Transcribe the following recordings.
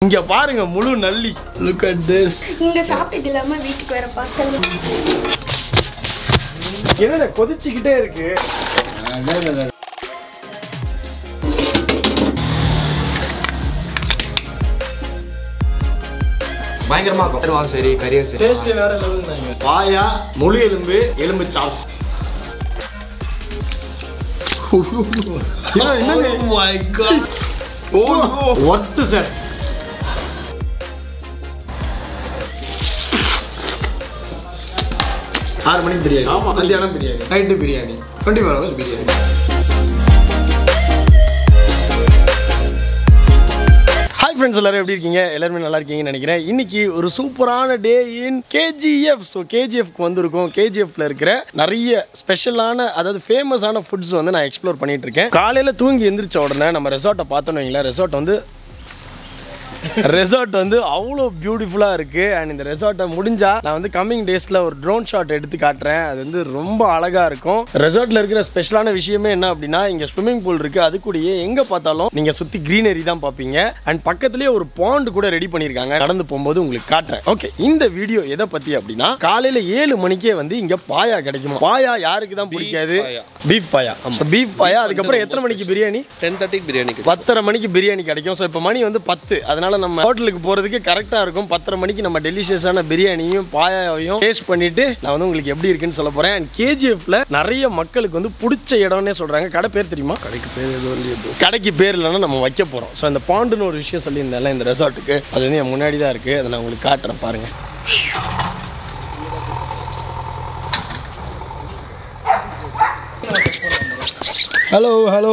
இங்க பாருங்க முழு நல்லி லுக் அட் திஸ் இங்க சாப்பிட்டது இல்லாம வீட்டுக்கு வர பார்சல் என்னடா கொதிச்சுக்கிட்டே இருக்கு பயங்கரமா இருக்கும் தருவாங்க சரி கறியும் சரி டேஸ்ட் வேற லெவல் பாயா முழு எலும்பு எலும்பு chops my god oh worth sir ஆறு மணிக்கு பிரியாணி மத்தியானம் biryani night biryani twenty four hours biryani hi friends எல்லாரும் எப்படி இருக்கீங்க எல்லாருமே நல்லா இருக்கீங்கன்னு நினைக்கிறேன் இன்னைக்கு ஒரு சூப்பரான டே இன் கேஜிஎஃப் ஸோ கேஜிஎஃப்க்கு வந்திருக்கோம் கேஜிஎஃப்ல இருக்கிற நிறைய ஸ்பெஷலான அதாவது ஃபேமஸான ஃபுட்ஸ் வந்து நான் எக்ஸ்ப்ளோர் பண்ணிட்டு இருக்கேன் காலையில் தூங்கி எந்திரிச்ச உடனே நம்ம ரெசார்ட்டை பார்த்தோன்னு வைங்களேன் ரெசார்ட் வந்து ரெசார்ட் வந்து அவ்வளோ பியூட்டிஃபுல்லாக இருக்குது அண்ட் இந்த ரெசார்ட்டை முடிஞ்சா நான் வந்து கம்மிங் டேஸில் ஒரு ட்ரோன் ஷாட் எடுத்து காட்டுறேன் அது வந்து ரொம்ப அழகாக இருக்கும் ரெசார்ட்டில் இருக்கிற ஸ்பெஷலான விஷயமே என்ன அப்படின்னா இங்கே ஸ்விம்மிங் பூல் இருக்குது அது கூடயே எங்கே பார்த்தாலும் நீங்கள் சுற்றி க்ரீனரி தான் பார்ப்பீங்க அண்ட் பக்கத்துலேயே ஒரு பாண்ட் கூட ரெடி பண்ணியிருக்காங்க நடந்து போகும்போது உங்களுக்கு காட்டுறேன் ஓகே இந்த வீடியோ எதை பற்றி அப்படின்னா காலையில் ஏழு மணிக்கே வந்து இங்கே பாயா கிடைக்குமா பாயா யாருக்கு தான் பிடிக்காது பீஃப் பாயா பீஃப் பாயா அதுக்கப்புறம் எத்தனை மணிக்கு பிரியாணி டென் தேர்ட்டிக்கு பிரியாணி பத்தரை மணிக்கு பிரியாணி கிடைக்கும் ஸோ இப்போ மணி வந்து பத்து அதனால நம்ம ஹோட்டலுக்கு போகிறதுக்கு கரெக்டாக இருக்கும் பத்தரை மணிக்கு நம்ம டெலிஷியஸான பிரியாணியும் பாயாவையும் டேஸ்ட் பண்ணிட்டு நான் வந்து உங்களுக்கு எப்படி இருக்குன்னு சொல்ல போகிறேன் அண்ட் கேஜிஎஃப்ல நிறைய மக்களுக்கு வந்து பிடிச்ச இடம்னே சொல்கிறாங்க கடை பேர் தெரியுமா கடைக்கு பேர் எதுவும் கடைக்கு பேர் இல்லைன்னா நம்ம வைக்க போகிறோம் ஸோ அந்த பாண்டுன்னு ஒரு விஷயம் சொல்லியிருந்தேன்ல இந்த ரெசார்ட்டுக்கு அது வந்து என் முன்னாடி தான் இருக்குது அதை நான் உங்களுக்கு காட்டுறேன் பாருங்கள் hello hello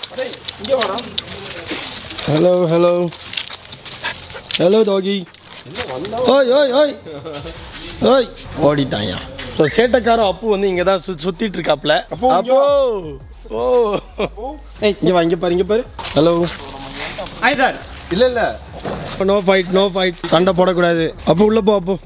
hello hello hello doggy ஓய் ஓய் ஓய் ஓய் ஓடிட்டாயா ஸோ சேட்டக்காரன் அப்பு வந்து இங்கே தான் சு சுற்றிட்டு இருக்காப்ல அப்போ ஓ ஏய் இங்கே வா இங்கே பாரு இங்கே பாரு ஹலோ இல்ல இல்ல நோ ஃபைட் நோ ஃபைட் சண்டை போடக்கூடாது அப்போ உள்ள போ அப்போ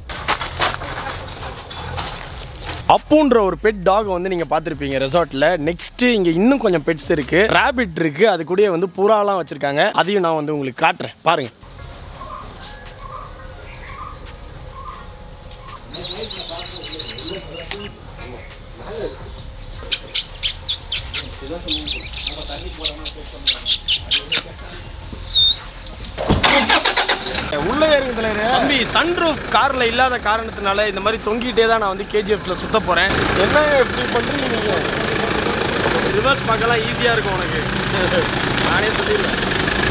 அப்புன்ற ஒரு பெட் டாக் வந்து நீங்கள் பார்த்துருப்பீங்க ரெசார்ட்டில் நெக்ஸ்ட்டு இங்கே இன்னும் கொஞ்சம் பெட்ஸ் இருக்குது ரேபிட் இருக்குது அது கூடயே வந்து புறாலாம் வச்சுருக்காங்க அதையும் நான் வந்து உங்களுக்கு காட்டுறேன் பாருங்கள் உள்ள ஏறுங்க தலைவரே தம்பி சன்ரூஃப் கார்ல இல்லாத காரணத்தினால இந்த மாதிரி தொங்கிட்டே தான் நான் வந்து கேஜிஎஃப்ல சுத்த போறேன் என்ன இப்படி பண்றீங்க நீங்க ரிவர்ஸ் பார்க்கலாம் ஈஸியா இருக்கும் உனக்கு நானே சொல்லிடுறேன்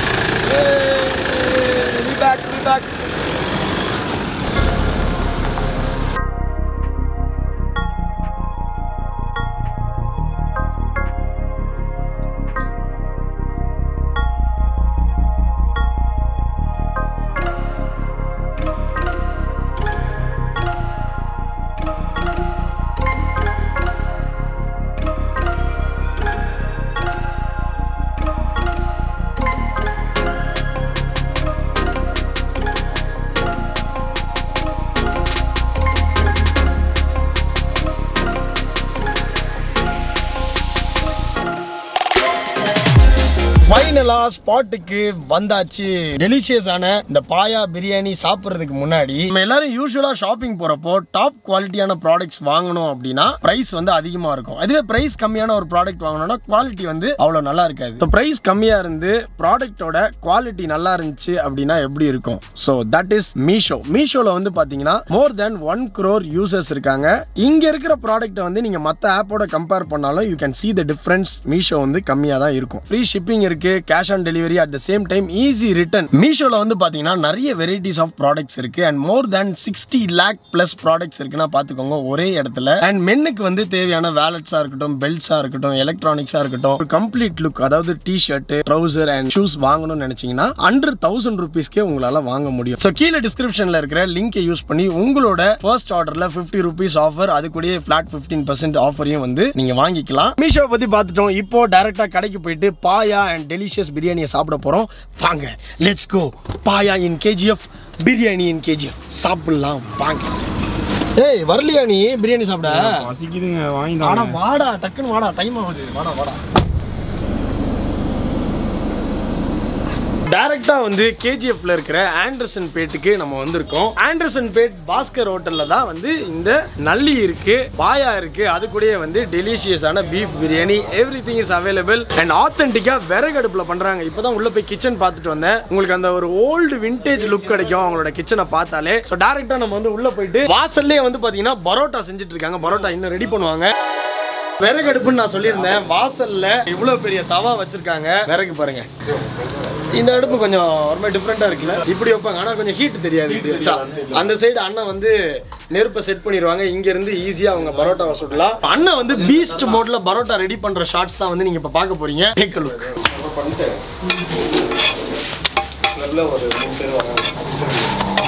பேக் பேக் ஃபைனலா ஸ்பாட்டுக்கு வந்தாச்சு டெலிஷியஸான இந்த பாயா பிரியாணி சாப்பிட்றதுக்கு முன்னாடி நம்ம எல்லாரும் யூஸ்வலா ஷாப்பிங் போறப்போ டாப் குவாலிட்டியான ப்ராடக்ட்ஸ் வாங்கணும் அப்படின்னா பிரைஸ் வந்து அதிகமா இருக்கும் அதுவே பிரைஸ் கம்மியான ஒரு ப்ராடக்ட் வாங்கணும்னா குவாலிட்டி வந்து அவ்வளோ நல்லா இருக்காது ஸோ பிரைஸ் கம்மியா இருந்து ப்ராடக்ட்டோட குவாலிட்டி நல்லா இருந்துச்சு அப்படின்னா எப்படி இருக்கும் ஸோ தட் இஸ் மீஷோ மீஷோல வந்து பாத்தீங்கன்னா more then one crore users இருக்காங்க இங்க இருக்கிற ப்ராடக்ட்டை வந்து நீங்க மற்ற ஆப்போட கம்பேர் பண்ணாலும் you can see the difference Meesho வந்து கம்மியாக தான் இருக்கும் ஃப்ரீ ஷிப்பிங் இருக்கு cash on delivery at the same time easy return மீஷோல வந்து பாத்தீங்கன்னா நிறைய வெரைட்டிஸ் ஆஃப் ப்ராடக்ட்ஸ் இருக்கு and more than sixty lakh plus products இருக்குன்னா பாத்துக்கோங்க ஒரே இடத்துல அண்ட் மென்னுக்கு வந்து தேவையான வேலட்ஸா இருக்கட்டும் பெல்ட்ஸா இருக்கட்டும் எலக்ட்ரானிக்ஸா இருக்கட்டும் ஒரு கம்ப்ளீட் லுக் அதாவது T shirt trouser and shoes வாங்கணும்னு நினைச்சீங்கன்னா அண்டர் தௌசண்ட் ருபீஸ்க்கே உங்களால வாங்க முடியும் ஸோ கீழே டிஸ்கிரிப்ஷன்ல இருக்கிற லிங்கை யூஸ் பண்ணி உங்களோட ஃபர்ஸ்ட் ஆர்டர்ல ஃபிஃப்டி ருபீஸ் ஆஃபர் அது கூடயே ஃபிளாட் ஃபிஃப்டீன் பர்சன்ட் ஆஃபரையும் வந்து நீங்க வாங்கிக்கலாம் மீஷோ பத்தி பார்த்துட்டோம் இப்போ டைரக்டா கடைக்கு போயிட்டு பாயா அண்ட் டெலிஷியஸ் பிரியாணியை சாப்பிட போறோம் வாங்க let's go paya in KGF biryani in KGF சாப்பிடலாம் வாங்க ஏய் வரலையா நீ பிரியாணி சாப்பிட பசிக்குதுங்க வாங்கி ஆனா வாடா டக்குன்னு வாடா டைம் ஆகுது வாடா வாடா டைரக்டா வந்து கேஜிஎஃப்ல இருக்கிற ஆண்டர்சன் பேட்டுக்கு நம்ம வந்திருக்கோம் ஆண்டர்சன் பேட் பாஸ்கர் ஹோட்டல்ல தான் வந்து இந்த நல்லி இருக்கு பாயா இருக்கு அது கூடயே வந்து டெலிஷியஸான beef biryani everything is available and ஆத்தென்டிக்கா விறகு அடுப்புல பண்றாங்க இப்பதான் உள்ள போய் கிச்சன் பார்த்துட்டு வந்தேன் உங்களுக்கு அந்த ஒரு ஓல்டு விண்டேஜ் லுக் கிடைக்கும் அவங்களோட கிச்சனை பார்த்தாலே ஸோ டேரக்டா நம்ம வந்து உள்ள போயிட்டு வாசல்லே வந்து பாத்தீங்கன்னா பரோட்டா செஞ்சுட்டு இருக்காங்க பரோட்டா இன்னும் ரெடி பண்ணுவாங்க விறகு அடுப்புன்னு நான் சொல்லியிருந்தேன் வாசல்ல இவ்வளவு பெரிய தவா வச்சிருக்காங்க விறகு பாருங்க இந்த அடுப்பு கொஞ்சம் ஒரு மாதிரி டிஃப்ரெண்டா இருக்குல்ல இப்படி வைப்பாங்க ஆனா கொஞ்சம் ஹீட் தெரியாது இப்படி வச்சா அந்த சைடு அண்ணன் வந்து நெருப்பை செட் பண்ணிடுவாங்க இங்க இருந்து ஈஸியா அவங்க பரோட்டாவை சுடலாம் அண்ணன் வந்து பீஸ்ட் மோட்ல பரோட்டா ரெடி பண்ற ஷார்ட்ஸ் தான் வந்து நீங்க இப்ப பார்க்க போறீங்க டேக் லுக் நல்ல ஒரு மூணு பேர் வராங்க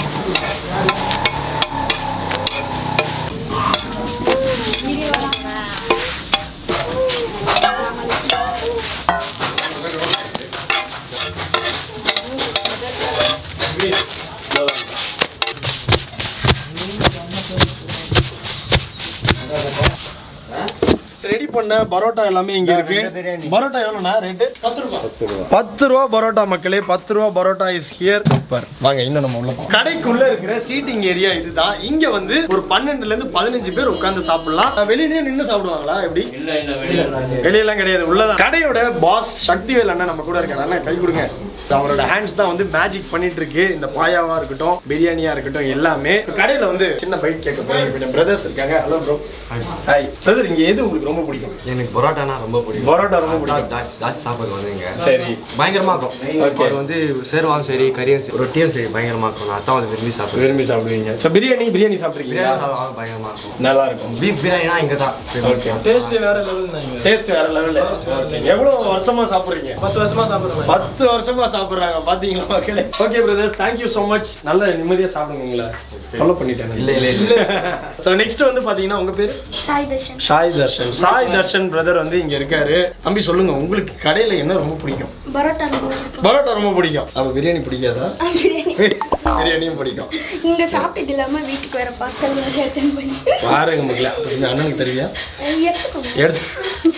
ரெடி பண்ண பரோட்டா எல்லாமே இங்க இருக்கு பரோட்டா எவ்வளோண்ணா ரேட்டு பத்து ரூபா பத்து ரூபா பரோட்டா மக்களே பத்து ரூபா பரோட்டா இஸ் ஹியர் சூப்பர் வாங்க இன்னும் நம்ம உள்ள போலாம். கடைக்குள்ள இருக்கிற சீட்டிங் ஏரியா இதுதான் இங்க வந்து ஒரு பன்னெண்டுல இருந்து பதினஞ்சு பேர் உட்கார்ந்து சாப்பிடலாம் வெளியிலேயே நின்று சாப்பிடுவாங்களா எப்படி வெளியெல்லாம் கிடையாது உள்ளதான் கடையோட பாஸ் சக்திவேல் அண்ணன் நம்ம கூட இருக்காரு அண்ணா கை கொடுங்க அவரோட ஹேண்ட்ஸ் தான் வந்து மேஜிக் பண்ணிட்டு இருக்கு இந்த பாயாவா இருக்கட்டும் பிரியாணியா இருக்கட்டும் எல்லாமே இப்ப கடையில வந்து சின்ன பைட் கேட்க போறேன் பிரதர்ஸ் இருக்காங்க ஹலோ ப்ரோ ஹாய் பிரதர் இங்க எது உங்களுக்கு ரொம்ப பிடிக்கும் எனக்கு பரோட்டானா ரொம்ப பிடிக்கும் பரோட்டா ரொம்ப பிடிக்கும் ஜா- ஜாஸ்தி சாப்பாடு வந்து இங்க சரி பயங்கரமா இருக்கும் அது வந்து சேர்வாவும் சரி கறியும் சரி ரொட்டியும் சரி பயங்கரமா இருக்கும் நான் அத்தான் வந்து விரும்பி சாப்பிடுவேன் விரும்பி சாப்பிடுவீங்க ஸோ பிரியாணி பிரியாணி சாப்பிட்ருக்கீங்களா பிரியாணி சாப்பிடுவாங்க பயங்கரமா இருக்கும் நல்லா இருக்கும் பீஃப் பிரியாணினா இங்க தான் ஓகே டேஸ்ட் வேற லெவல் டேஸ்ட் வேற லெவல்ல எவ்வளவு வருஷமா சாப்பிடுறீங்க பத்து வருஷமா சாப்பிடுறாங்க பத்து வருஷமா சாப்பிடுறாங்க பாத்தீங்களா மக்களே okay brothers thank you so much நல்ல நிம்மதியா சாப்பிடுங்களா ஃபாலோ பண்ணிட்டேன் இல்ல இல்ல இல்ல ஸோ நெக்ஸ்ட் வந்து பாத்தீங்கன்னா உங்க பேரு சாய் தர்ஷன் சாய் தர்ஷன் சாய் தர்ஷன் பிரதர் வந்து இங்க இருக்காரு தம்பி சொல்லுங்க உங்களுக்கு கடையில என்ன ரொம்ப பிடிக்கும் பரோட்டா நல்லா இருக்கும். பரோட்டா ரொம்ப பிடிக்கும் அப்ப பிரியாணி பிடிக்காதா ஆ, பிரியாணி பிரியாணியும் பிடிக்கும் இங்க சாப்பிட்டது இல்லாம வீட்டுக்கு வர பார்சல் எடுத்துன்னு போய் பாருங்க மக்களே அப்ப இந்த அண்ணனுக்கு தெரியா எடுத்துக்கோங்க எடுத்து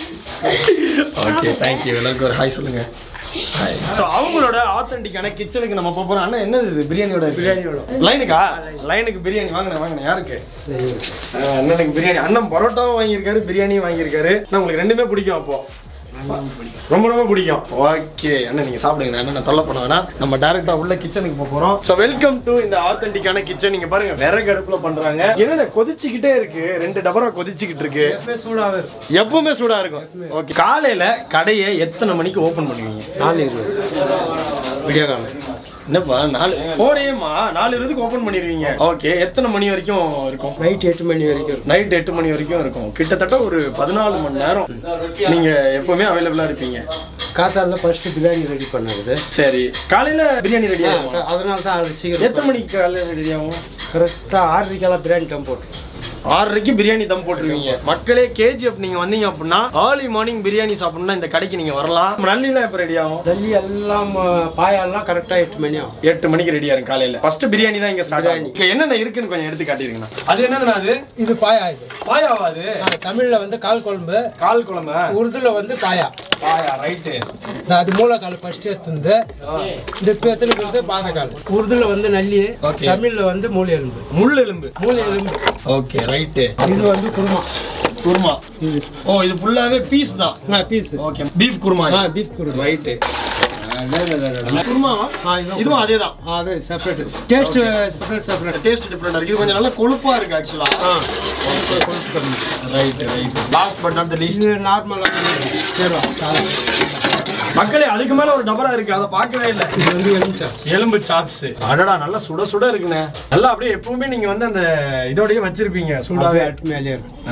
ஓகே தேங்க்யூ எல்லாருக்கும் ஒரு ஹாய் சொல்லுங்க ஹாய் ஸோ அவங்களோட ஆத்தென்டிக்கான கிச்சனுக்கு நம்ம போக போகிறோம் அண்ணா என்னது இது பிரியாணியோட பிரியாணியோட லைனுக்கா லைனுக்கு பிரியாணி வாங்கினேன் வாங்கினேன் யாருக்கு ஆ, அண்ணனுக்கு பிரியாணி அண்ணன் பரோட்டாவும் வாங்கியிருக்காரு பிரியாணியும் வாங்கியிருக்காரு அண்ணா உங்களுக்கு ரெண்டுமே பிடிக்கும் அப்போ ரொம்ப ரொம்ப பிடிக்கும் ஓகே அண்ணா நீங்க சாப்பிடுங்க நான் என்ன தொல்லை பண்ண வேணாம் நம்ம டேரக்டா உள்ள கிச்சனுக்கு போக போறோம் ஸோ வெல்கம் டு இந்த ஆத்தென்டிக்கான கிச்சன் நீங்க பாருங்க விறகு அடுப்புல பண்றாங்க என்னென்ன கொதிச்சுக்கிட்டே இருக்கு ரெண்டு டபரா கொதிச்சுக்கிட்டு இருக்கு எப்பவுமே சூடா இருக்கும் ஓகே காலையில கடையை எத்தனை மணிக்கு ஓபன் பண்ணுவீங்க நாலு விடிய காலம் என்னப்பா நாலு ஃபோர் ஏமா நாலு இருபதுக்கு ஓபன் பண்ணிடுவீங்க ஓகே எத்தனை மணி வரைக்கும் இருக்கும் நைட் எட்டு மணி வரைக்கும் இருக்கும் நைட் எட்டு மணி வரைக்கும் இருக்கும் கிட்டத்தட்ட ஒரு பதினாலு மணி நேரம் நீங்க எப்பவுமே அவைலபிளா இருப்பீங்க காத்தால ஃபர்ஸ்ட் பிரியாணி ரெடி பண்ணது சரி காலையில பிரியாணி ரெடி ஆகும் அதனால தான் அது சீக்கிரம் எத்தனை மணிக்கு காலையில ரெடி ஆகும் கரெக்டாக ஆறரைக்கெல்லாம் பிரியாணி டம் போட்டு ஆறரைக்கு பிரியாணி தம் போட்டுருவீங்க மக்களே கேஜிஎஃப் நீங்க வந்தீங்க அப்படின்னா ஏர்லி மார்னிங் பிரியாணி சாப்பிடணும்னா இந்த கடைக்கு நீங்க வரலாம் நல்லிலாம் எப்போ ரெடி ஆகும் டெல்லி எல்லாம் அஹ், பாயெல்லாம் கரெக்டாக எட்டு மணி ஆகும் எட்டு மணிக்கு ரெடியா இருக்கும் காலையில ஃபர்ஸ்ட் பிரியாணி தான் இங்க ஸ்டார்ட் ஆகும் இங்க என்னென்ன இருக்குன்னு கொஞ்சம் எடுத்து காட்டிருங்கண்ணா அது என்னதுண்ணா அது இது பாயா இது பாயாவா அது ஆஹ், தமிழ்ல வந்து கால் குழம்பு கால் குழம்பு உருதுல வந்து பாயா பாயா ரைட்டு இந்த அது மூளைக்கால் ஃபர்ஸ்ட் எடுத்துருந்து இந்த இப்போ எத்தனை பாதக்கால் உருதுல வந்து நல்லி Okay. தமிழ்ல வந்து மூளை எலும்பு முள் எலும்பு மூளை எலும்பு ஓகே ரைட்டு இது வந்து குருமா குருமா ஓ இது ஃபுல்லாவே பீஸ் தான் ஆ பீஸ் ஓகே பீஃப் குருமா ஆ பீஃப் குருமா ரைட்டு குருமாவா ஆ இதுவும் இதுவும் அதே தான் ஆ, அது separate taste separate separate taste டிஃப்ரெண்டா இருக்கு இது கொஞ்சம் நல்லா கொழுப்பா இருக்கு ஆக்சுவலா right right last but not the least இது நார்மலாக சேர்வா சாதம் மக்களே அதுக்கு மேல ஒரு டபரா இருக்கு அதை பார்க்கவே இல்லை இது வந்து எலுமிச்சா எலும்பு சாப்ஸ் அடடா நல்லா சுட சுட இருக்குண்ணே நல்லா அப்படியே எப்பவுமே நீங்க வந்து அந்த இதோடயே வச்சிருப்பீங்க சூடாவே சூடாவே அட்டு மேலே இருக்கும்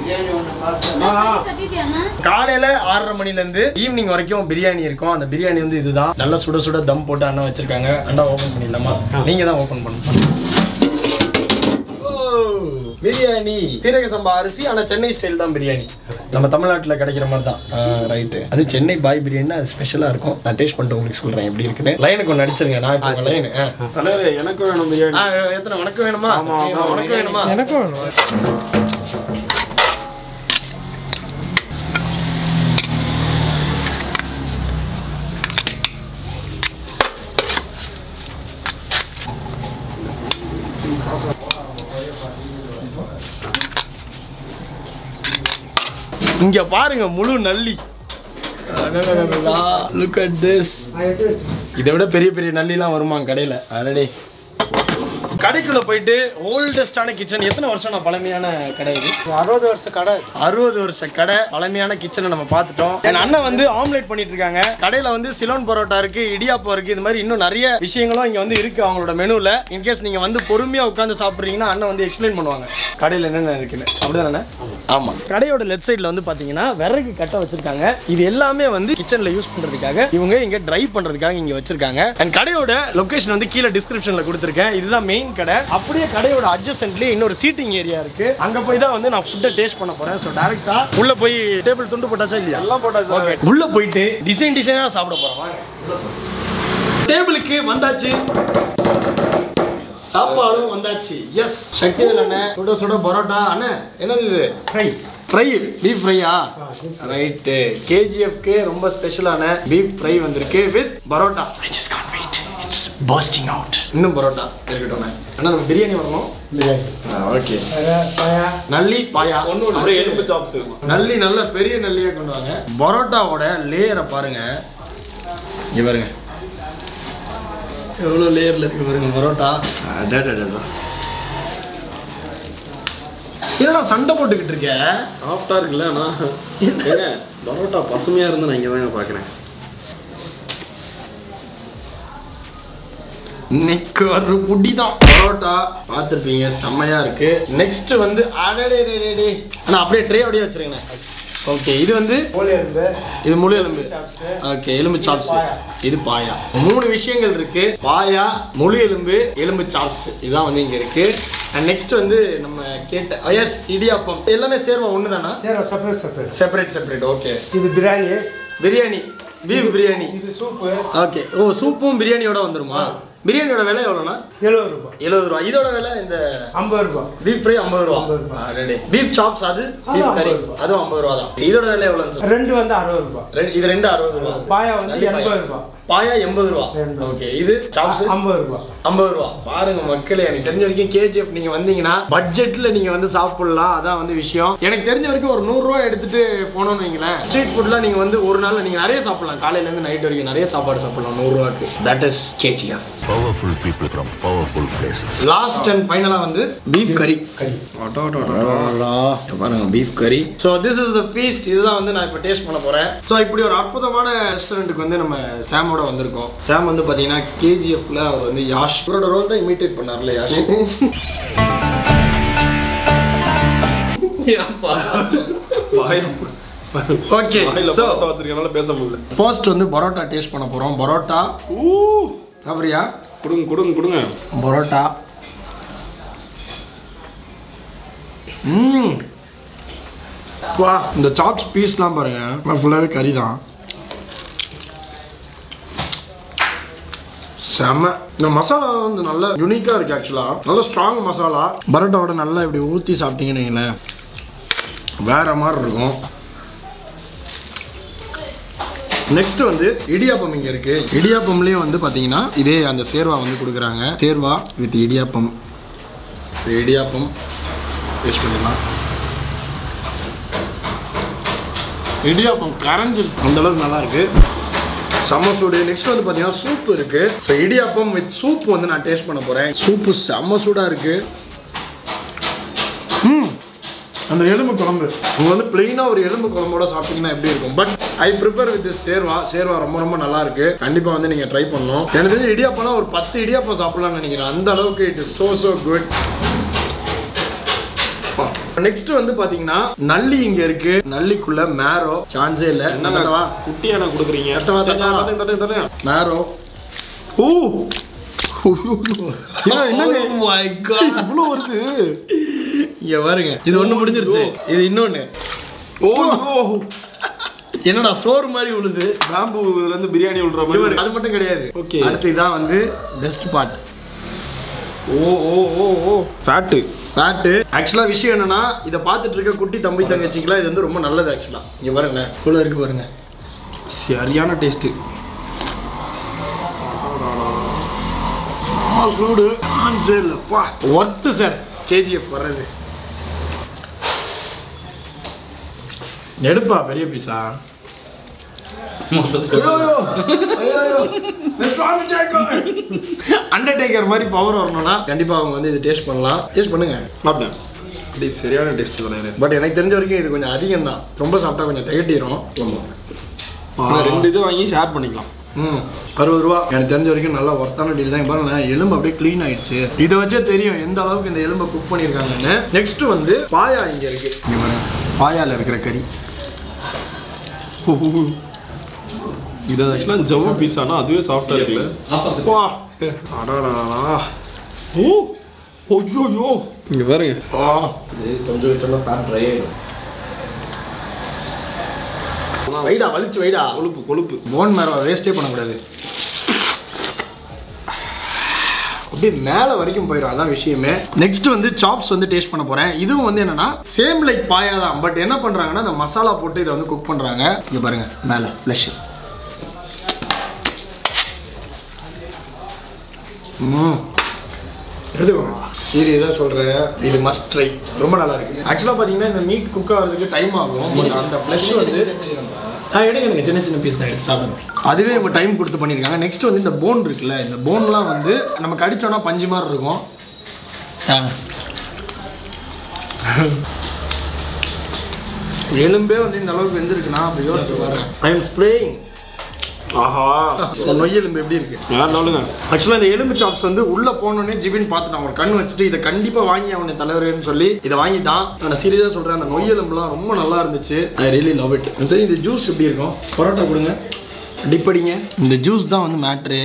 காலையில ஆறரை மணில இருந்து ஈவினிங் வரைக்கும் பிரியாணி இருக்கும் அந்த பிரியாணி வந்து இதுதான் நல்லா சுட சுட தம் போட்டு அண்ணா வச்சிருக்காங்க அண்ணா ஓபன் பண்ணிடலாமா நீங்க தான் ஓபன் பண்ணணும் ஓ, பிரியாணி சீரக சம்பா அரிசி ஆனா சென்னை ஸ்டைல் தான் பிரியாணி நம்ம தமிழ்நாட்டுல கிடைக்கிற மாதிரி தான் ரைட்டு அது சென்னை பாய் பிரியாணி அது ஸ்பெஷலா இருக்கும் நான் டேஸ்ட் பண்ணிட்டு உங்களுக்கு சொல்றேன் எப்படி இருக்குன்னு லைனுக்கு ஒன்று அடிச்சிருங்க நான் இப்போ லைன் தலைவர் எனக்கு வேணும் பிரியாணி எத்தனை உனக்கு வேணுமா ஆ, உனக்கு வேணுமா எனக்கும் வேணும் இங்க பாருங்க முழு நல்லி லுக் அட் திஸ் இதை விட பெரிய பெரிய நல்லிலாம் வருமா கடையில் அடடே கடைக்குள்ள போயிட்டு ஓல்டஸ்டான கிச்சன் எத்தனை வருஷம் நான் பழமையான கடை இது அறுபது வருஷம் கடை அறுபது வருஷ கடை பழமையான கிச்சனை நம்ம பார்த்துட்டோம் என் அண்ணன் வந்து ஆம்லேட் பண்ணிட்டு இருக்காங்க கடையில வந்து சிலோன் பரோட்டா இருக்கு இடியாப்பம் இருக்கு இது மாதிரி இன்னும் நிறைய விஷயங்களும் இங்க வந்து இருக்கு அவங்களோட மெனுல இன்கேஸ் நீங்க வந்து பொறுமையா உட்காந்து சாப்பிட்றீங்கன்னா அண்ணன் வந்து எக்ஸ்பிளைன் பண்ணுவாங்க கடையில என்னென்ன இருக்குன்னு அப்படிதானே ஆமா கடையோட லெஃப்ட் சைடுல வந்து பாத்தீங்கன்னா விறகு கட்டை வச்சிருக்காங்க இது எல்லாமே வந்து கிச்சன்ல யூஸ் பண்றதுக்காக இவங்க இங்க ட்ரை பண்றதுக்காக இங்க வச்சிருக்காங்க அண்ட் கடையோட லொகேஷன் வந்து கீழே டிஸ்கிரிப்ஷன்ல கொடுத்துருக்கேன் இதுதான் மெயின் கடை அப்படியே கடையோட அட்ஜஸ்டன்ட்லயே இன்னொரு சீட்டிங் ஏரியா இருக்கு அங்க போய் தான் வந்து நான் ஃபுட்டை டேஸ்ட் பண்ண போறேன் ஸோ டேரக்டா உள்ள போய் டேபிள் துண்டு போட்டாச்சா இல்லையா எல்லாம் போட்டாச்சு ஓகே உள்ள போயிட்டு டிசைன் டிசைனா சாப்பிட போறோம் வாங்க டேபிளுக்கு வந்தாச்சு சாப்பாடும் வந்தாச்சு எஸ் சக்தி அண்ணே சுட சுட பரோட்டா அண்ணே என்னது இது ஃப்ரை ஃப்ரை பீஃப் ஃப்ரையா ரைட்டு கேஜிஎஃப்க்கு ரொம்ப ஸ்பெஷலான பீஃப் ஃப்ரை வந்திருக்கு with parotta I just can't wait it's bursting out இன்னும் பரோட்டா இருக்கட்டும் அண்ணா நம்ம பிரியாணி வரணும் ஓகே நல்லி பாயா ஒன்று அப்படியே எலும்பு சாப்ஸ் நல்லி நல்ல பெரிய நல்லியா கொண்டு வாங்க பரோட்டாவோட லேயரை பாருங்க இங்க பாருங்க எவ்வளோ லேயர்ல இருக்கு பாருங்க பரோட்டா அடடடடா. என்னடா சண்டை போட்டுக்கிட்டு இருக்க சாஃப்டா இருக்குல்ல அண்ணா ஏங்க பரோட்டா பசுமையா இருந்து நான் இங்க தாங்க பாக்குறேன் இன்னைக்கு ஒரு புடி தான் பரோட்டா பார்த்துருப்பீங்க செம்மையா இருக்கு நெக்ஸ்ட் வந்து அடடே அண்ணா அப்படியே ட்ரே அப்படியே வச்சிருங்கண்ணே ஓகே இது வந்து கோழி இருந்து இது முழு எலும்பு ஓகே எலும்பு சாப்ஸ் இது பாயா மூணு விஷயங்கள் இருக்கு பாயா முழு எலும்பு எலும்பு சாப்ஸ் இதுதான் வந்து இங்க இருக்கு அண்ட் நெக்ஸ்ட் வந்து நம்ம கேட்ட எஸ் இடியாப்பம் எல்லாமே சேர்வா ஒன்று தானா சரி separate separate separate separate okay இது பிரியாணி பிரியாணி பீஃப் பிரியாணி இது சூப்பு ஓகே ஓ சூப்பும் பிரியாணியோட வந்துருமா பிரியாணியோட விலை எவ்வளோண்ணா எழுபது ரூபாய் எழுபது ரூபா இதோட விலை இந்த ஐம்பது ரூபாய் பீஃப் ஃப்ரை ஐம்பது ரூபா ஐம்பது ரூபா. ரெடி பீஃப் சாப்ஸ் அது பீஃப் அது கறி 50 ரூபா. அதுவும் ஐம்பது ரூபா தான் இதோட விலை எவ்வளோன்னு சொல்லுங்க ரெண்டு வந்து அறுபது ரூபாய் ரெண்டு- இது ரெண்டு அறுபது ரூபா பாயா வந்து நல்லி பாயா. எண்பது ரூபாய் பாயா எண்பது ரூபா எண்பது. ஓகே இது சாப்ஸ் ஐம்பது ரூபாய் ஐம்பது ரூபா பாருங்க மக்களே எனக்கு தெரிஞ்ச வரைக்கும் கேஜிஎஃப் நீங்க வந்தீங்கன்னா பட்ஜெட்ல நீங்க வந்து சாப்பிடலாம் அதான் வந்து விஷயம் எனக்கு தெரிஞ்ச வரைக்கும் ஒரு நூறு ரூபா எடுத்துட்டு போனோம்னு வைங்களேன் ஸ்ட்ரீட் ஃபுட்லாம் நீங்க வந்து ஒரு நாள்ல நீங்க நிறைய சாப்பிடலாம் காலையில இருந்து நைட் வரைக்கும் நிறைய சாப்பாடு சாப்பிடலாம் நூறு ரூபாய்க்கு that is KGF Powerful people from powerful places. Last and ஃபைனலா வந்து பீஃப் கறி கறி பாருங்க பீஃப் கறி so this is the feast இதுதான் வந்து நான் இப்போ டேஸ்ட் பண்ண போறேன் ஸோ இப்படி ஒரு அற்புதமான ரெஸ்டாரண்ட்டுக்கு வந்து நம்ம சாமோட வந்திருக்கோம் சாம் வந்து பார்த்தீங்கன்னா கேஜிஎஃப்ல அவர் வந்து யாஷ் இவரோட ரோல் தான் இமிட்டேட் பண்ணார்ல யாஷ் ஓகே வாயில ஸோ பரோட்டா வச்சிருக்கனால பேச முடியல ஃபர்ஸ்ட் வந்து பரோட்டா டேஸ்ட் பண்ண போறோம் பரோட்டா ஊ சாப்பிட்றியா கொடுங்க கொடுங்க கொடுங்க பரோட்டா ம் வா இந்த சாப்ஸ் பீஸ்லாம் பாருங்க ஃபுல்லாகவே கறி தான் செம்ம இந்த மசாலா வந்து நல்ல யூனிக்காக இருக்குது ஆக்சுவலாக நல்ல ஸ்ட்ராங் மசாலா பரோட்டாவோட நல்லா இப்படி ஊற்றி சாப்பிட்டீங்கன்னு வைங்களேன் வேற மாதிரி இருக்கும் நெக்ஸ்ட் வந்து இடியாப்பம் இங்க இருக்கு இடியாப்பம்லயும் வந்து பாத்தீங்கன்னா இதே அந்த சேர்வா வந்து கொடுக்குறாங்க சேர்வா வித் இடியாப்பம் இந்த இடியாப்பம் யூஸ் பண்ணிடலாம் இடியாப்பம் கரைஞ்சி அந்த அளவுக்கு நல்லா இருக்கு செம்ம சூடு நெக்ஸ்ட் வந்து பார்த்தீங்கன்னா சூப் இருக்கு ஸோ இடியாப்பம் வித் சூப் வந்து நான் டேஸ்ட் பண்ண போறேன் சூப்பு செம்ம சூடா இருக்கு ம் அந்த எலும்பு குழம்பு உங்க வந்து பிளெயினாக ஒரு எலும்பு குழம்போட சாப்பிட்டீங்கன்னா எப்படி இருக்கும் பட் ஐ ப்ரிஃபர் வித் சேர்வா சேர்வா ரொம்ப ரொம்ப நல்லா இருக்கு கண்டிப்பாக வந்து நீங்கள் ட்ரை பண்ணணும் எனக்கு தெரிஞ்சு இடியாப்பம்லாம் ஒரு பத்து இடியாப்பம் சாப்பிடலாம்னு நினைக்கிறேன் அந்த அளவுக்கு it is so so good next வந்து பாத்தீங்கன்னா நல்லி இங்க இருக்கு நல்லிக்குள்ள மேரோ சான்ஸே இல்ல என்ன தட்டவா குட்டியா நான் கொடுக்குறீங்க தட்டவா, தட்டவா. தட்டு தட்டு தட்டு மேரோ ஓ ஏன் என்னங்க Oh my God. இவ்வளோ வருது இங்க பாருங்க இது ஒண்ணு முடிஞ்சிருச்சு இது இன்னொன்னு ஓ ஓ என்னடா சோறு மாதிரி விழுது பேம்பு இதுல இருந்து பிரியாணி விடுற மாதிரி அது மட்டும் கிடையாது Okay. அடுத்து இதான் வந்து best part oh oh oh oh fat fat ஆக்சுவலாக விஷயம் என்னன்னா இதை பார்த்துட்டு இருக்க குட்டி தம்பி தங்கச்சிக்கெல்லாம் இது வந்து ரொம்ப நல்லது ஆக்சுவலாக இங்கே பாருங்க இவ்வளோ இருக்கு பாருங்க சரியான டேஸ்ட்டு செம்ம சூடு ஆன்சே இல்லைப்பா ஒர்த்து சார் கேஜிஎஃப் வர்றது எடுப்பா பெரிய பீஸா அண்டர்டேக்கர் மாதிரி பவர் வரணும்னா கண்டிப்பா அவங்க வந்து இது டேஸ்ட் பண்ணலாம் டேஸ்ட் பண்ணுங்க சாப்பிட்டேன் அப்படி சரியான டேஸ்ட் தானே பட் எனக்கு தெரிஞ்ச வரைக்கும் இது கொஞ்சம் அதிகம் தான் ரொம்ப சாப்பிட்டா கொஞ்சம் திகட்டிடும் ஆனால் ரெண்டு இது வாங்கி ஷேர் பண்ணிக்கலாம் ம் அறுபது ரூபா எனக்கு தெரிஞ்ச வரைக்கும் நல்லா ஒர்த்தான டீல் தான் பாருங்க எலும்பு அப்படியே க்ளீன் ஆயிடுச்சு இதை வச்சே தெரியும் எந்த அளவுக்கு இந்த எலும்பை குக் பண்ணியிருக்காங்கன்னு நெக்ஸ்ட் வந்து பாயா இங்க இருக்கு இங்க பாருங்க பாயால இருக்கிற கறி இது ஆக்சுவலாக ஜவ்வா பீஸானா அதுவே சாஃப்டாக இருக்குல்ல வா அடாடா ஓ ஐயோ இங்கே பாருங்க வா கொஞ்சம் விட்டோம்னா ஃபேட் ட்ரை ஆகிடும் வைடா வலிச்சு வைடா கொழுப்பு கொழுப்பு போன் மேரோ வேஸ்டே பண்ணக்கூடாது அப்படியே மேலே வரைக்கும் போயிடும் அதான் விஷயமே நெக்ஸ்ட் வந்து சாப்ஸ் வந்து டேஸ்ட் பண்ண போறேன் இதுவும் வந்து என்னன்னா சேம் லைக் பாயா தான் பட் என்ன பண்றாங்கன்னா இந்த மசாலா போட்டு இதை வந்து குக் பண்றாங்க இங்க பாருங்க மேலே ஃப்ளஷ் ம் எடுத்துக்கோங்க சீரியஸாக சொல்கிறேன் இது மஸ்ட் ட்ரை ரொம்ப நல்லா இருக்கு ஆக்சுவலாக பார்த்தீங்கன்னா இந்த மீட் குக் ஆகிறதுக்கு டைம் ஆகும் பட் அந்த ஃப்ளஷ் வந்து ஆ எடுங்க எனக்கு சின்ன சின்ன பீஸ் தான் எடுத்து சாப்பிடுங்க அதுவே இவங்க டைம் கொடுத்து பண்ணியிருக்காங்க நெக்ஸ்ட் வந்து இந்த போன் இருக்குல்ல இந்த போன்லாம் வந்து நம்ம கடிச்சோன்னா பஞ்சு மாதிரி இருக்கும் ஆ. எலும்பே வந்து இந்த அளவுக்கு வெந்திருக்குன்னா அப்படி யோசிச்சு பாருங்க ஐ எம் ஸ்ப்ரேயிங் ஆஹா நொய் எலும்பு எப்படி இருக்கு யார் சொல்லுங்க ஆக்சுவலாக இந்த எலும்பு சாப்ஸ் வந்து உள்ள போனோடனே ஜிபின் பார்த்துட்டான் அவன் கண் வச்சுட்டு இதை கண்டிப்பாக வாங்கி அவனை தலைவர்னு சொல்லி இதை வாங்கிட்டான் நான் சீரியஸாக சொல்கிறேன் அந்த நொய் எலும்புலாம் ரொம்ப நல்லா இருந்துச்சு ஐ ரியலி லவ் இட் இந்த இந்த ஜூஸ் எப்படி இருக்கும் பரோட்டா கொடுங்க டிப்படிங்க இந்த ஜூஸ் தான் வந்து மேட்ரு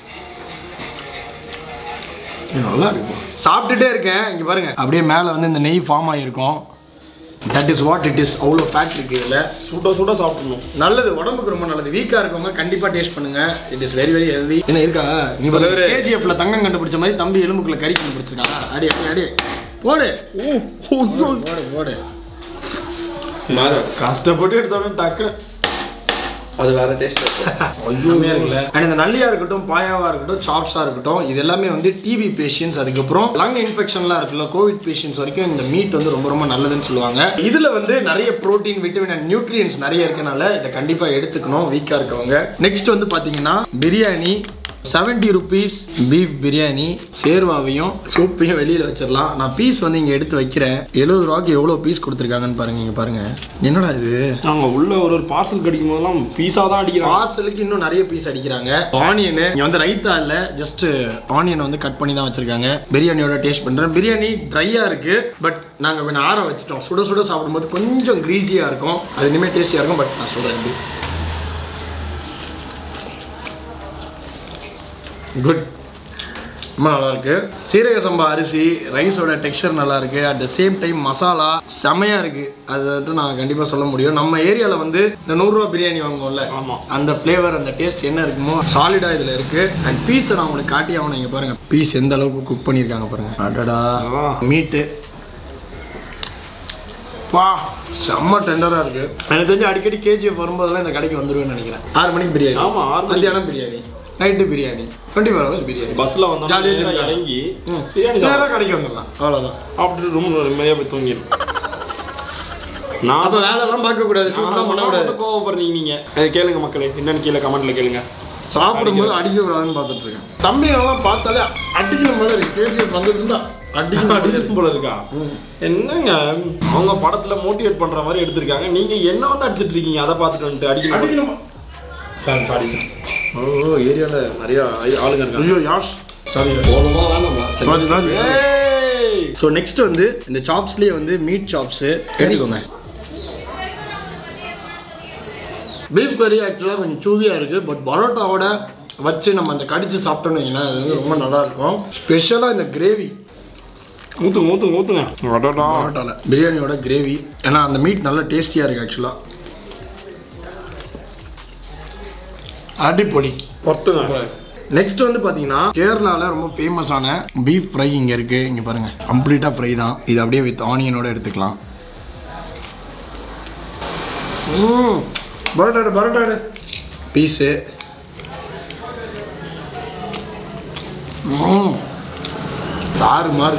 நல்லா இருக்கும் சாப்பிட்டுட்டே இருக்கேன் இங்கே பாருங்க அப்படியே மேலே வந்து இந்த நெய் ஃபார்ம் ஆகிருக்கும் that is what it is அவ்வளோ ஃபேட் இருக்கு இதில் சுட சுட சாப்பிடணும் நல்லது உடம்புக்கு ரொம்ப நல்லது வீக்கா இருக்கவங்க கண்டிப்பா டேஸ்ட் பண்ணுங்க it is very very healthy என்ன இருக்கா இங்க பாருங்க கேஜிஎஃப்ல தங்கம் கண்டுபிடிச்ச மாதிரி தம்பி எலும்புக்குள்ள கறி கண்டுபிடிச்சிருக்காங்க அடி அடி அடி போடு போடு போடு கஷ்டப்பட்டு எடுத்தோடனே டக்குன்னு அது வேற டேஸ்ட் ஐயோமே இருக்குல்ல அண்ட் இந்த நல்லியா இருக்கட்டும் பாயாவா இருக்கட்டும் சாப்ஸா இருக்கட்டும் இது எல்லாமே வந்து டிபி பேஷண்ட்ஸ் அதுக்கப்புறம் லங் இன்ஃபெக்ஷன்லாம் இருக்குல்ல கோவிட் பேஷண்ட்ஸ் வரைக்கும் இந்த மீட் வந்து ரொம்ப ரொம்ப நல்லதுன்னு சொல்லுவாங்க இதுல வந்து நிறைய புரோட்டீன் விட்டமின் அண்ட் நியூட்ரியன்ஸ் நிறைய இருக்கனால இதை கண்டிப்பா எடுத்துக்கணும் வீக்கா இருக்கவங்க நெக்ஸ்ட் வந்து பாத்தீங்கன்னா பிரியாணி 70 ருபீஸ் பீஃப் பிரியாணி சேர்வாவையும் சூப்பையும் வெளியில் வச்சிடலாம் நான் பீஸ் வந்து இங்கே எடுத்து வைக்கிறேன் எழுபது ரூபாய்க்கு எவ்வளோ பீஸ் கொடுத்துருக்காங்கன்னு பாருங்க இங்கே பாருங்க என்னடா இது நாங்கள் உள்ள ஒரு ஒரு பார்சல் கடிக்கும் போதெல்லாம் பீஸா தான் அடிக்கிறாங்க பார்சலுக்கு இன்னும் நிறைய பீஸ் அடிக்கிறாங்க ஆனியன் இங்க வந்து ரைத்தா இல்ல ஜஸ்ட் ஆனியன் வந்து கட் பண்ணி தான் வச்சிருக்காங்க பிரியாணியோட டேஸ்ட் பண்றேன் பிரியாணி ட்ரையா இருக்கு பட் நாங்க கொஞ்சம் ஆற வச்சிட்டோம் சுட சுட சாப்பிடும்போது கொஞ்சம் கிரீஸியா இருக்கும் அது இனிமேல் டேஸ்டியா இருக்கும் பட் நான் சொல்றேன் எப்படி குட் ரொம்ப நல்லா இருக்கு சீரக சம்பா அரிசி ரைஸோட டெக்ஸ்சர் நல்லா இருக்கு at the same time masala செமையா இருக்கு அது வந்து நான் கண்டிப்பா சொல்ல முடியும் நம்ம ஏரியால வந்து இந்த நூறுரூவா பிரியாணி வாங்குவோம்ல ஆமா. அந்த ஃப்ளேவர் அந்த டேஸ்ட் என்ன இருக்குமோ சாலிடா இதுல இருக்கு அண்ட் பீஸை நான் உங்களுக்கு காட்டி ஆகணும் இங்க பாருங்க பீஸ் எந்த அளவுக்கு குக் பண்ணியிருக்காங்க பாருங்க அடடா ஆ. மீட்டு வா செம்ம டெண்டரா இருக்கு எனக்கு தெரிஞ்சு அடிக்கடி கேஜிஎஃப் வரும்போதெல்லாம் இந்த கடைக்கு வந்துருவேன்னு நினைக்கிறேன் ஆறு மணிக்கு பிரியாணி ஆமா, ஆறு மணிக்கு. மத்தியானம் biryani night biryani twenty four hours biryani பஸ்ல வந்தோம் ஜாலியா நேரா ஜாலியா. இறங்கி ம். பிரியாணி நேரா சாப்பிடலாம். கடைக்கு வந்துடலாம் அவ்வளோதான் சாப்பிட்டுட்டு ரூம் நிம்மதியாக போய் தூங்கிடும் நான் அப்போ வேலைலாம் பார்க்கக்கூடாது ஷூட்லாம் பண்ணக்கூடாது கோவப்படுறீங்க நீங்க அதை கேளுங்க மக்களே என்னன்னு கீழே கமெண்ட்ல கேளுங்க சாப்பிடும்போது அடிக்கக்கூடாதுன்னு பார்த்துட்டு இருக்கேன் தம்பிகளெல்லாம் பார்த்தாலே அடிக்கணும் போல இருக்கு கேஜிஎஃப் வந்தது தான் அடிக்கணும் அடிக்கணும் அடிக்கணும் போல இருக்கா என்னங்க அவங்க படத்துல மோட்டிவேட் பண்ற மாதிரி எடுத்திருக்காங்க நீங்க என்ன வந்து அடிச்சிட்டு இருக்கீங்க அதை பார்த்துட்டு வந்துட்டு அடிக்கணும் அடிக்கணும் சார் சாரி சார் ஓ ஏரியால நிறைய ஆளுங்க இருக்காங்க ஐயோ யாஷ் சாரி போகணுமா வேணாமா சாரி சாரி ஏய் ஸோ நெக்ஸ்ட் வந்து இந்த சாப்ஸ்லேயே வந்து மீட் சாப்ஸு எடுத்துக்கோங்க பீஃப் கறி ஆக்சுவலாக கொஞ்சம் சூவியாக இருக்குது பட் பரோட்டாவோட வச்சு நம்ம அந்த கடிச்சு சாப்பிட்டோம்னு வைங்களேன் அது வந்து ரொம்ப நல்லா இருக்கும் ஸ்பெஷலாக இந்த கிரேவி ஊத்துங்க ஊத்துங்க ஊத்துங்க அடடா பரோட்டாவில் பிரியாணியோட கிரேவி ஏன்னா அந்த மீட் நல்லா டேஸ்டியாக இருக்குது ஆக்சுவலாக அடிப்பொடி பொத்துங்க நெக்ஸ்ட் வந்து பார்த்தீங்கன்னா கேரளாவில் ரொம்ப ஃபேமஸான பீஃப் ஃப்ரை இங்கே இருக்குது இங்கே பாருங்கள் கம்ப்ளீட்டாக ஃப்ரை தான் இது அப்படியே வித் ஆனியனோட எடுத்துக்கலாம் ம் பரோட்டாடு பரோட்டாடு பீஸு ம். தாறு மாறு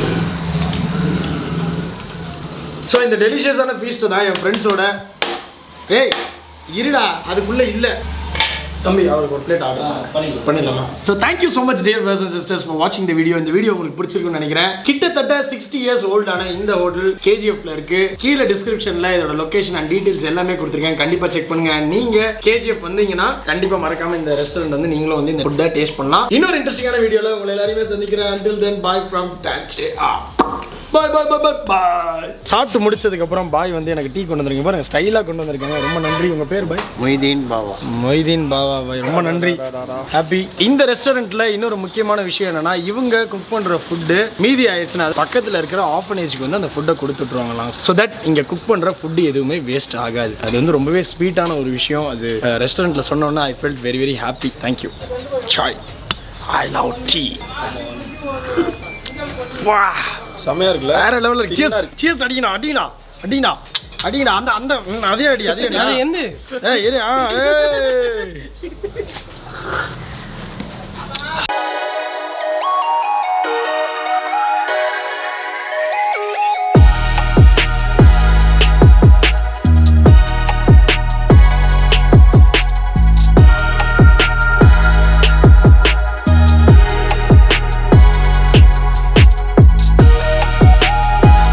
ஸோ இந்த டெலிஷியஸான ஃபீஸ்ட்டு தான் என் ஃப்ரெண்ட்ஸோட ஏய் இருடா அதுக்குள்ளே இல்லை தம்பி அவருக்கு ஒரு பிளேட் ஆர்டர் பண்ணிடலாம் so thank you so much dear brothers sisters for வாட்சிங் இந்த வீடியோ இந்த வீடியோ உங்களுக்கு பிடிச்சிருக்குன்னு நினைக்கிறேன் கிட்டத்தட்ட சிக்ஸ்டி இயர்ஸ் ஓல்டான இந்த ஹோட்டல் கேஜிஎஃப்ல இருக்கு கீழே டிஸ்கிரிப்ஷன்ல இதோட லொகேஷன் அண்ட் டீடைல்ஸ் எல்லாமே கொடுத்துருக்கேன் கண்டிப்பா செக் பண்ணுங்க நீங்க கேஜிஎஃப் வந்தீங்கன்னா கண்டிப்பா மறக்காம இந்த ரெஸ்டாரண்ட் வந்து நீங்களும் வந்து இந்த ஃபுட்டை டேஸ்ட் பண்ணலாம் இன்னொரு இன்ட்ரெஸ்டிங்கான வீடியோல உங்களை எல்லாரையுமே சந்திக்கிறேன் until then bye from taxi bye bye bye bye bye சாப்பிட்டு முடிச்சதுக்கு அப்புறம் பாய் வந்து எனக்கு டீ கொண்டு வந்திருக்கீங்க பாருங்க ஸ்டைலாக கொண்டு வந்திருக்காங்க ரொம்ப நன்றி உங்க பேர் பாய் மொய்தீன் பாவா மொய்தீன் பாபா பாய் ரொம்ப நன்றி ஹாப்பி இந்த ரெஸ்டாரண்ட்ல இன்னொரு முக்கியமான விஷயம் என்னன்னா இவங்க குக் பண்ற ஃபுட்டு மீதி ஆயிடுச்சுன்னா அது பக்கத்துல இருக்கிற ஆஃபனேஜ்க்கு வந்து அந்த ஃபுட்டை கொடுத்துட்ருவாங்களாம் ஸோ தட் இங்க குக் பண்ற ஃபுட்டு எதுவுமே வேஸ்ட் ஆகாது அது வந்து ரொம்பவே ஸ்வீட்டான ஒரு விஷயம் அது ரெஸ்டாரண்ட்ல சொன்னோன்னா I felt very very happy thank you Sai I love tea வா செம்மையா இருக்குல்ல வேற லெவலில் இருக்கு சியர்ஸ் சியர்ஸ் அடிக்கணும் அடிக்கணும் அடிக்கணும் அடிக்கணும் அந்த அந்த ம், அதே அடி அதே அடி அது எந்த ஏய் இரு ஆ ஏய்